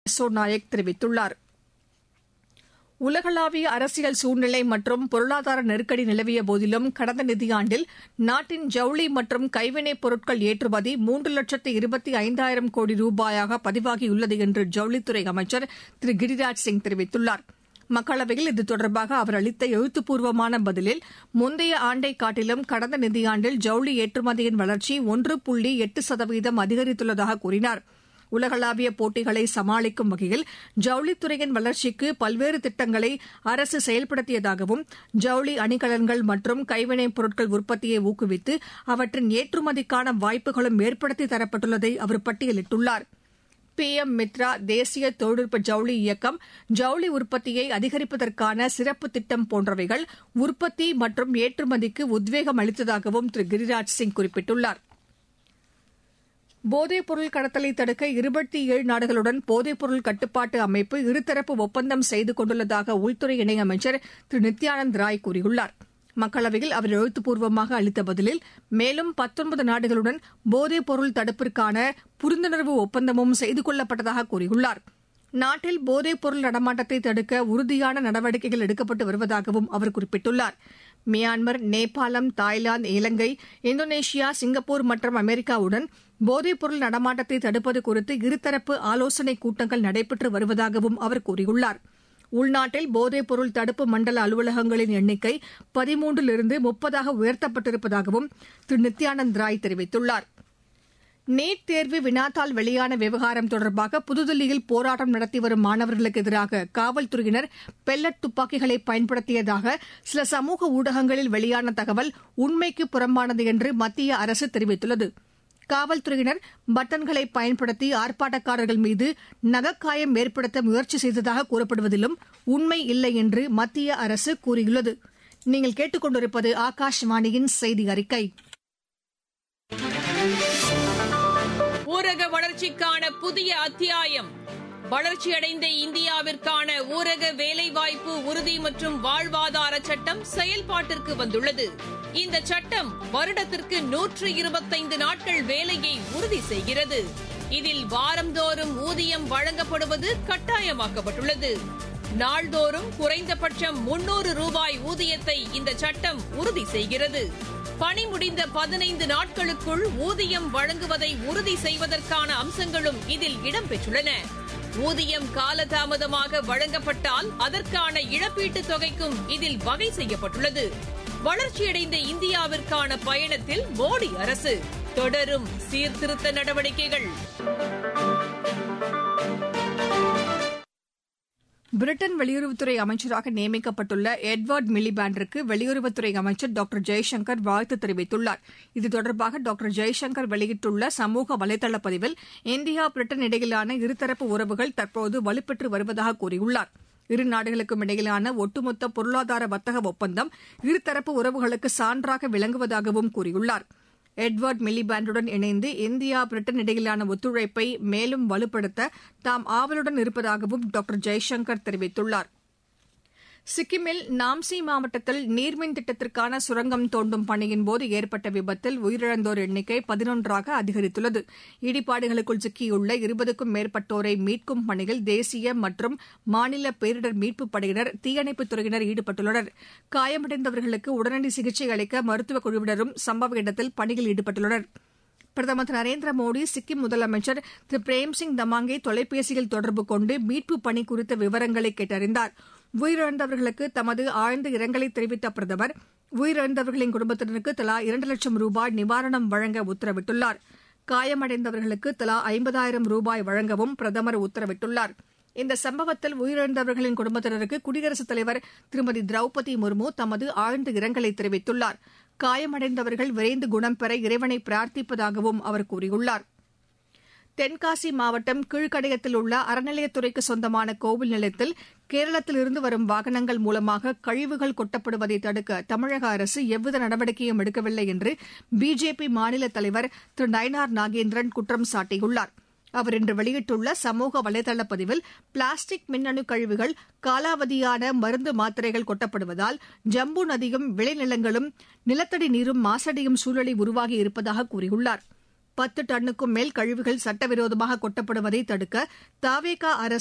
யசோ நாயக் தெரிவித்துள்ளார் உலகளாவிய அரசியல் சூழ்நிலை மற்றும் பொருளாதார நெருக்கடி நிலவிய போதிலும் கடந்த நிதியாண்டில் நாட்டின் ஜவுளி மற்றும் கைவினைப் பொருட்கள் ஏற்றுமதி மூன்று லட்சத்து இருபத்தி ஐந்தாயிரம் கோடி ரூபாயாக பதிவாகியுள்ளது என்று ஜவுளித்துறை அமைச்சர் திரு கிரிராஜ் சிங் தெரிவித்துள்ளார் மக்களவையில் இது தொடர்பாக அவர் அளித்த எழுத்துப்பூர்வமான பதிலில் முந்தைய ஆண்டை காட்டிலும் கடந்த நிதியாண்டில் ஜவுளி ஏற்றுமதியின் வளர்ச்சி ஒன்று புள்ளி எட்டு சதவீதம் அதிகரித்துள்ளதாக கூறினாா் உலகளாவிய போட்டிகளை சமாளிக்கும் வகையில் ஜவுளித்துறையின் வளர்ச்சிக்கு பல்வேறு திட்டங்களை அரசு செயல்படுத்தியதாகவும் ஜவுளி அணிகலன்கள் மற்றும் கைவினைப் பொருட்கள் உற்பத்தியை ஊக்குவித்து அவற்றின் ஏற்றுமதிக்கான வாய்ப்புகளும் ஏற்படுத்தி தரப்பட்டுள்ளதை அவர் பட்டியலிட்டுள்ளார் பி எம் மித்ரா தேசிய தொழில்நுட்ப ஜவுளி இயக்கம் ஜவுளி உற்பத்தியை அதிகரிப்பதற்கான சிறப்பு திட்டம் போன்றவைகள் உற்பத்தி மற்றும் ஏற்றுமதிக்கு உத்வேகம் அளித்ததாகவும் திரு கிரிராஜ் சிங் குறிப்பிட்டுள்ளாா் போதைப் பொருள் கடத்தலை தடுக்க இருபத்தி ஏழு நாடுகளுடன் போதைப் பொருள் கட்டுப்பாட்டு அமைப்பு இருதரப்பு ஒப்பந்தம் செய்து கொண்டுள்ளதாக உள்துறை இணையமைச்சர் திரு நித்யானந்த் ராய் கூறியுள்ளார் மக்களவையில் அவர் எழுத்துப்பூர்வமாக அளித்த பதிலில் மேலும் பத்தொன்பது நாடுகளுடன் போதைப் பொருள் தடுப்பிற்கான புரிந்துணர்வு ஒப்பந்தமும் செய்து கொள்ளப்பட்டதாக கூறியுள்ளார் நாட்டில் போதைப் பொருள் நடமாட்டத்தை தடுக்க உறுதியான நடவடிக்கைகள் எடுக்கப்பட்டு வருவதாகவும் அவர் குறிப்பிட்டுள்ளார் மியான்மர் நேபாளம் தாய்லாந்து இலங்கை இந்தோனேஷியா சிங்கப்பூர் மற்றும் அமெரிக்காவுடன் போதைப் பொருள் நடமாட்டத்தை தடுப்பது குறித்து இருதரப்பு ஆலோசனைக் கூட்டங்கள் நடைபெற்று வருவதாகவும் அவர் கூறியுள்ளார் உள்நாட்டில் போதைப் பொருள் தடுப்பு மண்டல அலுவலகங்களின் எண்ணிக்கை பதிமூன்றிலிருந்து முப்பதாக உயர்த்தப்பட்டிருப்பதாகவும் திரு நித்யானந்த் ராய் தெரிவித்துள்ளார் நீட் தேர்வு வினாத்தாள் வெளியான விவகாரம் தொடர்பாக புதுதில்லியில் போராட்டம் நடத்தி வரும் மாணவர்களுக்கு எதிராக காவல்துறையினர் பெல்லட் துப்பாக்கிகளை பயன்படுத்தியதாக சில சமூக ஊடகங்களில் வெளியான தகவல் உண்மைக்கு புறம்பானது என்று மத்திய அரசு தெரிவித்துள்ளது காவல்துறையினர் பட்டன்களை பயன்படுத்தி ஆர்ப்பாட்டக்காரர்கள் மீது நகக்காயம் ஏற்படுத்த முயற்சி செய்ததாக கூறப்படுவதிலும் உண்மை இல்லை என்று மத்திய அரசு கூறியுள்ளது நீங்கள் கேட்டுக்கொண்டிருப்பது ஆகாஷவாணியின் செய்தி அறிக்கை ஊரக வளர்ச்சிக்கான புதிய அத்தியாயம் வளர்ச்சியடைந்த இந்தியாவிற்கான ஊரக வேலைவாய்ப்பு உறுதி மற்றும் வாழ்வாதார சட்டம் செயல்பாட்டிற்கு வந்துள்ளது இந்த சட்டம் வருடத்திற்கு நூற்று இருபத்தைந்து நாட்கள் வேலையை உறுதி செய்கிறது இதில் வாரந்தோறும் ஊதியம் வழங்கப்படுவது கட்டாயமாக்கப்பட்டுள்ளது நாள்தோறும் குறைந்தபட்சம் முன்னூறு ரூபாய் ஊதியத்தை இந்த சட்டம் உறுதி செய்கிறது பணி முடிந்த பதினைந்து நாட்களுக்குள் ஊதியம் வழங்குவதை உறுதி செய்வதற்கான அம்சங்களும் இதில் இடம்பெற்றுள்ளன ஊதியம் காலதாமதமாக வழங்கப்பட்டால் அதற்கான இழப்பீட்டுத் தொகைக்கும் இதில் வகை செய்யப்பட்டுள்ளது வளர்ச்சியடைந்த இந்தியாவிற்கான பயணத்தில் மோடி அரசு தொடரும் சீர்திருத்த நடவடிக்கைகள் பிரிட்டன் வெளியுறவுத்துறை அமைச்சராக நியமிக்கப்பட்டுள்ள எட்வர்ட் மிலிபேண்டிற்கு வெளியுறவுத்துறை அமைச்சர் டாக்டர் ஜெய்சங்கர் வாழ்த்து தெரிவித்துள்ளார் இது தொடர்பாக டாக்டர் ஜெய்சங்கர் வெளியிட்டுள்ள சமூக வலைதள பதிவில் இந்தியா பிரிட்டன் இடையிலான இருதரப்பு உறவுகள் தற்போது வலுப்பெற்று வருவதாக கூறியுள்ளார் இரு நாடுகளுக்கும் இடையிலான ஒட்டுமொத்த பொருளாதார வர்த்தக ஒப்பந்தம் இருதரப்பு உறவுகளுக்கு சான்றாக விளங்குவதாகவும் கூறியுள்ளார் எட்வர்ட் மிலிபேண்டுடன் இணைந்து இந்தியா பிரிட்டன் இடையிலான ஒத்துழைப்பை மேலும் வலுப்படுத்த தாம் ஆவலுடன் இருப்பதாகவும் டாக்டர் ஜெய்சங்கர் தெரிவித்துள்ளார் சிக்கிமில் நாம்சி மாவட்டத்தில் நீர்மின் திட்டத்திற்கான சுரங்கம் தோண்டும் பணியின்போது ஏற்பட்ட விபத்தில் உயிரிழந்தோர் எண்ணிக்கை பதினொன்றாக அதிகரித்துள்ளது இடிபாடுகளுக்குள் சிக்கியுள்ள இருபதுக்கும் மேற்பட்டோரை மீட்கும் பணியில் தேசிய மற்றும் மாநில பேரிடர் மீட்புப் படையினர் தீயணைப்புத் துறையினர் ஈடுபட்டுள்ளனர் காயமடைந்தவர்களுக்கு உடனடி சிகிச்சை அளிக்க மருத்துவக் குழுவினரும் சம்பவ இடத்தில் பணியில் ஈடுபட்டுள்ளனா் பிரதமர் திரு நரேந்திர மோடி சிக்கிம் முதலமைச்சர் திரு பிரேம்சிங் தமாங்கை தொலைபேசியில் தொடர்பு கொண்டு மீட்புப் பணி குறித்த விவரங்களை கேட்டறிந்தார் உயிரிழந்தவர்களுக்கு தமது ஆழ்ந்த இரங்கலை தெரிவித்த பிரதமர் உயிரிழந்தவர்களின் குடும்பத்தினருக்கு தலா இரண்டு லட்சம் ரூபாய் நிவாரணம் வழங்க உத்தரவிட்டுள்ளார் காயமடைந்தவர்களுக்கு தலா ஐம்பதாயிரம் ரூபாய் வழங்கவும் பிரதமர் உத்தரவிட்டுள்ளார் இந்த சம்பவத்தில் உயிரிழந்தவர்களின் குடும்பத்தினருக்கு குடியரசுத் தலைவர் திருமதி திரௌபதி முர்மு தமது ஆழ்ந்த இரங்கலை தெரிவித்துள்ளார் காயமடைந்தவர்கள் விரைந்து குணம் பெற இறைவனை பிரார்த்திப்பதாகவும் அவர் கூறியுள்ளார் தென்காசி மாவட்டம் கீழ்கடையத்தில் உள்ள அறநிலையத்துறைக்கு சொந்தமான கோவில் நிலையத்தில் கேரளத்திலிருந்து வரும் வாகனங்கள் மூலமாக கழிவுகள் கொட்டப்படுவதை தடுக்க தமிழக அரசு எவ்வித நடவடிக்கையும் எடுக்கவில்லை என்று பிஜேபி மாநில தலைவர் திரு நயனார் நாகேந்திரன் குற்றம் சாட்டியுள்ளார் அவர் இன்று வெளியிட்டுள்ள சமூக வலைதள பதிவில் பிளாஸ்டிக் மின்னணு கழிவுகள் காலாவதியான மருந்து மாத்திரைகள் கொட்டப்படுவதால் ஜம்பு நதியும் விளைநிலங்களும் நிலத்தடி நீரும் மாசடையும் சூழலை உருவாகி இருப்பதாக கூறியுள்ளார் பத்து டன்னுக்கும் மேல் கழிவுகள் சட்டவிரோதமாக கொட்டப்படுவதை தடுக்க தாவேகா அரசு